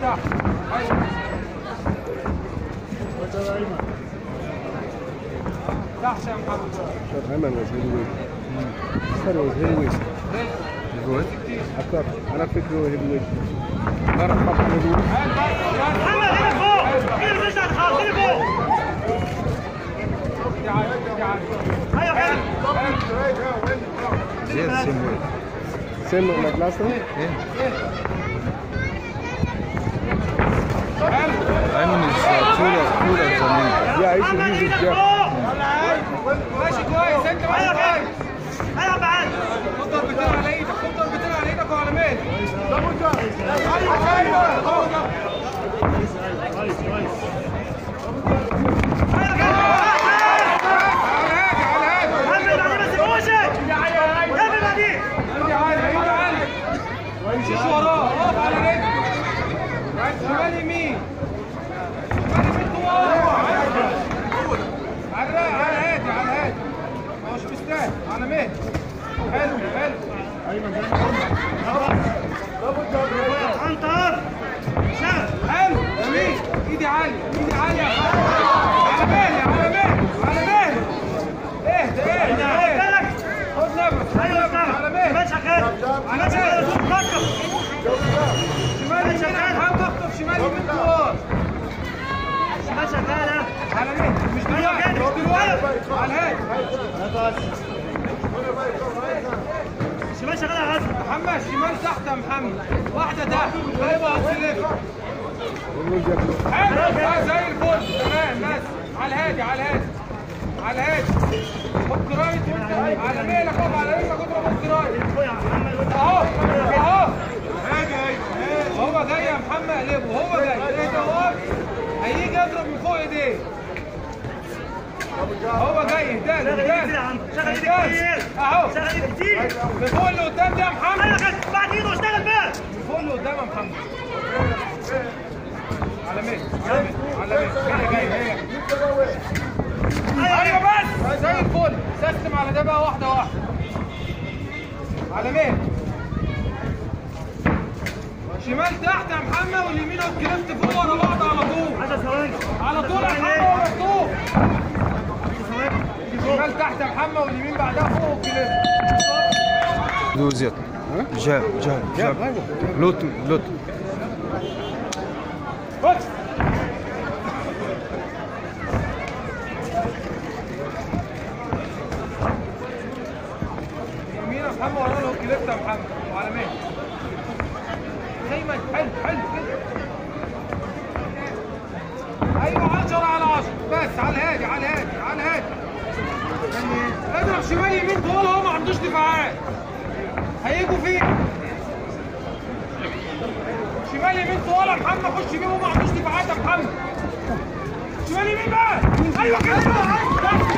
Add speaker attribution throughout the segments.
Speaker 1: تحت ايوه تحت يا محمد
Speaker 2: Shot Hyman was heavyweight. I thought it was heavyweight.
Speaker 3: Good.
Speaker 2: I thought انا فكره هو heavyweight. بعرف فقط heavyweight.
Speaker 4: محمد هنا فوق هنا مش على الخط هنا فوق ايوه حلو
Speaker 3: Yeah, same way.
Speaker 2: Same like last time?
Speaker 3: Yeah. Ayman is uh, taller, taller than him.
Speaker 2: Yeah, I used to
Speaker 4: محمد
Speaker 2: use it.
Speaker 4: ايدك
Speaker 2: Yeah.
Speaker 4: فوق
Speaker 1: ماشي كويس انت ماشي
Speaker 4: ايوه
Speaker 1: كويس
Speaker 4: كده العب معانا
Speaker 1: خد ضربتين على ايدك خد ضربتين على ايدك وعلى مين ايوه ايوه هو ده
Speaker 4: ايوه كده
Speaker 1: على هادي على هادي
Speaker 4: محمد بعدين ما تسيبوش كمل بعدين
Speaker 1: ايدي عالي ايدي عالي ما يمشيش وراه اقف على رجلك شمال يمين شمال يمين طوال على الرايق، على هادي على هادي ما هوش مستاهل على مين حلو حلو
Speaker 4: عنتر شغل
Speaker 1: حلو جميل ايدي عالية ايدي عالية على بالي على بالي على بالي اهدى اهدى اهدى
Speaker 4: بالك
Speaker 1: خد نفس
Speaker 4: ايوه
Speaker 1: خد نفس على
Speaker 4: اشتغل
Speaker 1: بالي
Speaker 4: شمال شغال
Speaker 1: على
Speaker 4: شمال
Speaker 1: بالي
Speaker 4: شغال فكر
Speaker 1: شمال يمين حاول تخطف شمال يمين طوال
Speaker 4: شمال شغال
Speaker 1: على مين مش دلوقتي مش دلوقتي على الهادي
Speaker 4: شمال شغال يا غزل
Speaker 1: محمد شمال تحت يا محمد واحدة تحت ايوه هتلف
Speaker 2: Heavyweight jack.
Speaker 1: حلو آه، زي الفل تمام بس على الهادي على الهادي على الهادي خد كرايت وانت على ميلك اقف على رجلك اضرب الكرايت
Speaker 4: فوق يا محمد وانت
Speaker 1: اهو اهو هو جاي يا محمد قلبه هو جاي ايه ده واقف هيجي يضرب من فوق ايديه هو جاي اهداز
Speaker 4: شغل ايدك كده
Speaker 1: اهداز
Speaker 4: يا عم شغل ايدك
Speaker 1: اهداز
Speaker 4: كتير
Speaker 1: اهو
Speaker 4: شغل ايدك كتير
Speaker 1: من فوق اللي قدام ده يا محمد
Speaker 4: ايوه كده بعد ايده واشتغل بقى
Speaker 1: من فوق اللي قدام يا محمد على مين على مين على مين جاي جاي جاي ايوه بس زي الفل سيستم على ده بقى واحده واحده على مين شمال تحت يا محمد واليمين والكريفت فوق ورا بعض على طول
Speaker 4: 10 ثواني
Speaker 1: على طول يا محمد هو مفتوح شمال تحت يا محمد واليمين بعدها فوق والكريفت
Speaker 3: Lose it. Jab, jab, jab. Low to, low to.
Speaker 1: بص يمين يا محمد ورا له كليفت يا محمد وعلى مين دايما حلو حلو كده ايوه 10 على 10 بس على الهادي على الهادي على الهادي اضرب شمال يمين طول هو ما عندوش دفاعات هيجوا فين شمال يمين طوال يا محمد خش يمين وما عندوش دفاعات يا محمد شمال يمين بقى ايوه كده بس بس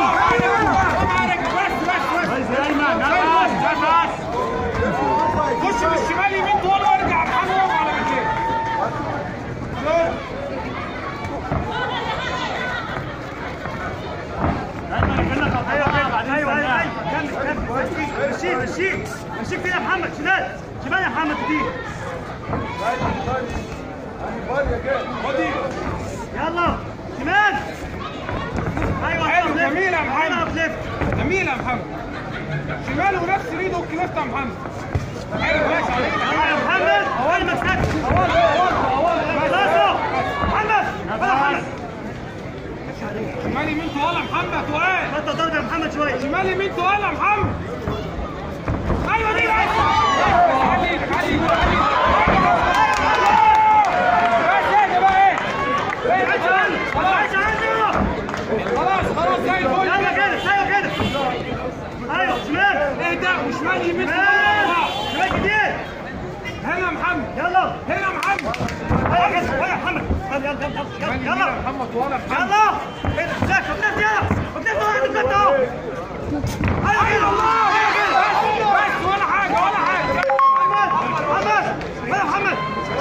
Speaker 1: بس بس
Speaker 4: زي ايمن نفس نفس
Speaker 1: خش من الشمال يمين طوال وارجع يا محمد واقف على رجليك
Speaker 4: ايوه ايوه ايوه ايوه كمل كمل مشيك مشيك مشيك كده يا محمد شمال شمال يا محمد كتير يلا شمال ايوه
Speaker 1: حلو،
Speaker 4: اضرب ليفت.
Speaker 1: جميل يا محمد.
Speaker 4: اضرب ليفت
Speaker 1: جميل يا محمد شمال ونفس ايده والكليفت يا محمد حلو ماشي عليك
Speaker 4: يلا يا محمد اول ما تسكت خلاص محمد يلا يا محمد
Speaker 1: شمال يمين طوال يا محمد طوال
Speaker 4: بطل ضرب يا محمد شويه
Speaker 1: شمال يمين طوال يا محمد ايوه دي بس علي ايدك علي ايدك علي بس اهدى بقى ايه ايه خلاص خلاص خلاص زي الفل
Speaker 4: يلا كده ايوه كده ايوه شمال
Speaker 1: اهدى وشمال يمين
Speaker 4: شمال
Speaker 1: طوال
Speaker 4: شمال كتير
Speaker 1: هنا يا محمد
Speaker 4: يلا
Speaker 1: هنا يا محمد
Speaker 4: ايوه كده ايوه يا محمد يلا يلا يلا
Speaker 1: شمال يمين
Speaker 4: يلا
Speaker 1: يا محمد طوال يا محمد
Speaker 4: يلا كده ذاك وبنفس يلا وبنفس واحد وبنفس اهو ايوه كده
Speaker 1: الله
Speaker 4: ايوه كده
Speaker 1: بس ولا حاجه ولا حاجه
Speaker 4: محمد محمد يلا يا محمد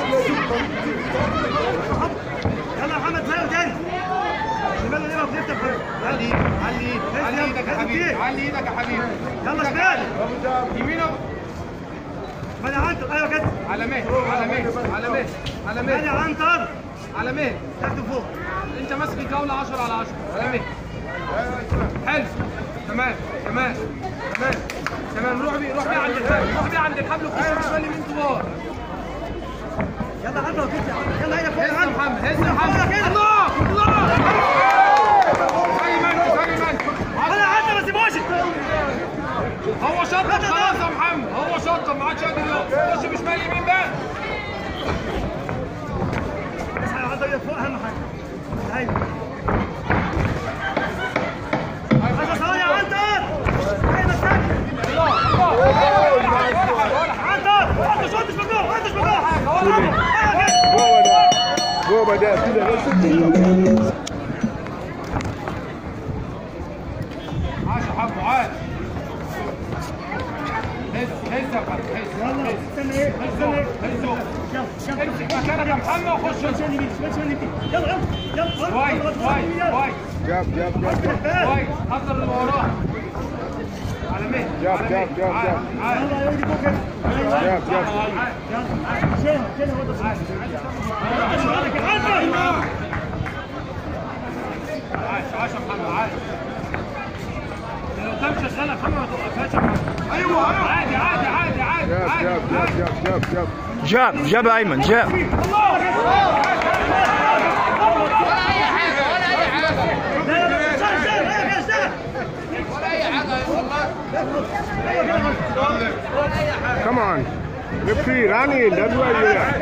Speaker 4: يلا يا محمد زيه تاني شمال اللي يبقى بنفتح
Speaker 1: علي علي علي ايدك يا حبيبي علي ايدك يا حبيبي
Speaker 4: يلا شمال
Speaker 1: يمين أهو.
Speaker 4: شمال يا عنتر ايوه كده
Speaker 1: على مهل على مهل على مهل على
Speaker 4: شمال يا
Speaker 1: مهل
Speaker 4: عنتر
Speaker 1: على مهل
Speaker 4: تحت فوق
Speaker 1: انت ماسك الجوله 10 على 10 على مهل حلو تمام تمام تمام تمام روح بيه روح بيه عند الحبل روح بيه عند الحبل وخش شمال يمين طوال
Speaker 4: يلا عنتر كده يلا هنا فوق
Speaker 1: هز
Speaker 4: يا
Speaker 1: يا
Speaker 4: عنتر
Speaker 1: محمد هز يا محمد الله الله زي ما انت زي ما انت
Speaker 4: يلا يا عنتر ما تسيبوش
Speaker 1: هو شطب خلاص يا محمد هو شطب ما عادش قادر يقف خش بشمال يمين بقى
Speaker 4: اصحى يا عنتر فوق اهم حاجه ايوه خمس ثواني يا عنتر ايوه استنى عنتر عنتر شوط مش مجنون عنتر مش مجنون ايوه كده
Speaker 2: هو ده هو ده كده بس
Speaker 1: عاش يا حبو عاش هز هز يا محمد هز
Speaker 4: يلا
Speaker 1: هز
Speaker 4: استنى ايه استنى ايه
Speaker 1: هزه
Speaker 4: يلا يلا
Speaker 1: امسك مكانك يا محمد وخش
Speaker 4: شمال شمال يمين شمال شمال يمين يلا يلا يلا
Speaker 1: كويس كويس كويس
Speaker 2: جاب جاب جاب جاب
Speaker 1: كويس حضر اللي وراه على مهل
Speaker 2: جاب،
Speaker 1: على
Speaker 2: جاب،
Speaker 1: مهل.
Speaker 2: جاب،
Speaker 1: عاش،
Speaker 2: جاب.
Speaker 1: عاش،
Speaker 4: يلا يا ولدي فوق كده
Speaker 2: جاب جاب
Speaker 1: عاش.
Speaker 4: يلا شيلها شيلها وانت
Speaker 1: عاش. عاش عاش يا محمد عاش لو قدام شغاله يا محمد ما توقفهاش يا محمد ايوه ايوه عادي عادي عادي عادي
Speaker 2: جاب
Speaker 1: عادي
Speaker 2: جاب
Speaker 1: عادي.
Speaker 2: جاب جاب جاب
Speaker 3: جاب جاب ايمن جاب
Speaker 2: Come on. Look free, Rani. That's why you're there.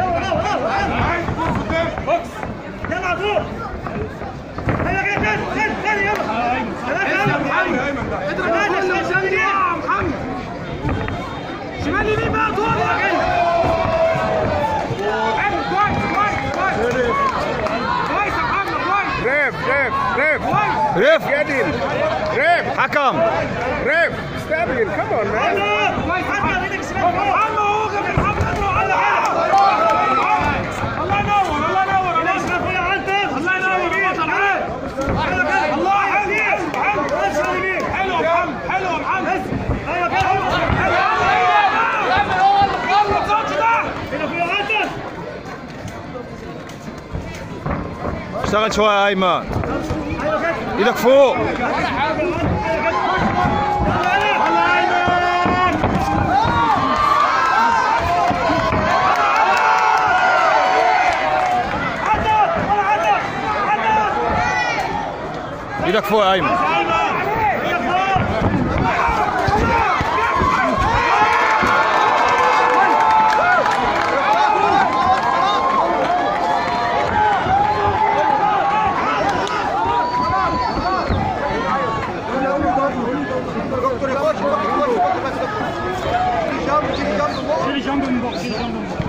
Speaker 4: يلا فوق هيا كده كده كده يلا
Speaker 1: يا محمد اضرب كله شمال يمين يا محمد شمال يمين بقى طول يا جاي حلو كويس كويس كويس كويس يا محمد كويس
Speaker 2: Ref, ref, ref.
Speaker 1: كويس
Speaker 3: ريف
Speaker 2: Get in. Ref,
Speaker 3: حكم
Speaker 2: ref. Step in. Come on, man.
Speaker 1: كويس يا محمد محمد هو جنب الحبل اضرب على الله ينور الله ينور الله ينور الله ينور بطل عاد الله حلو حلو حلو يا محمد حلو يا محمد يلا الخط ده
Speaker 3: اشتغل شويه يا ايمن ايدك فوق ايدك فوق يا ايمن
Speaker 4: Şöyle jambon box, şöyle jambon box.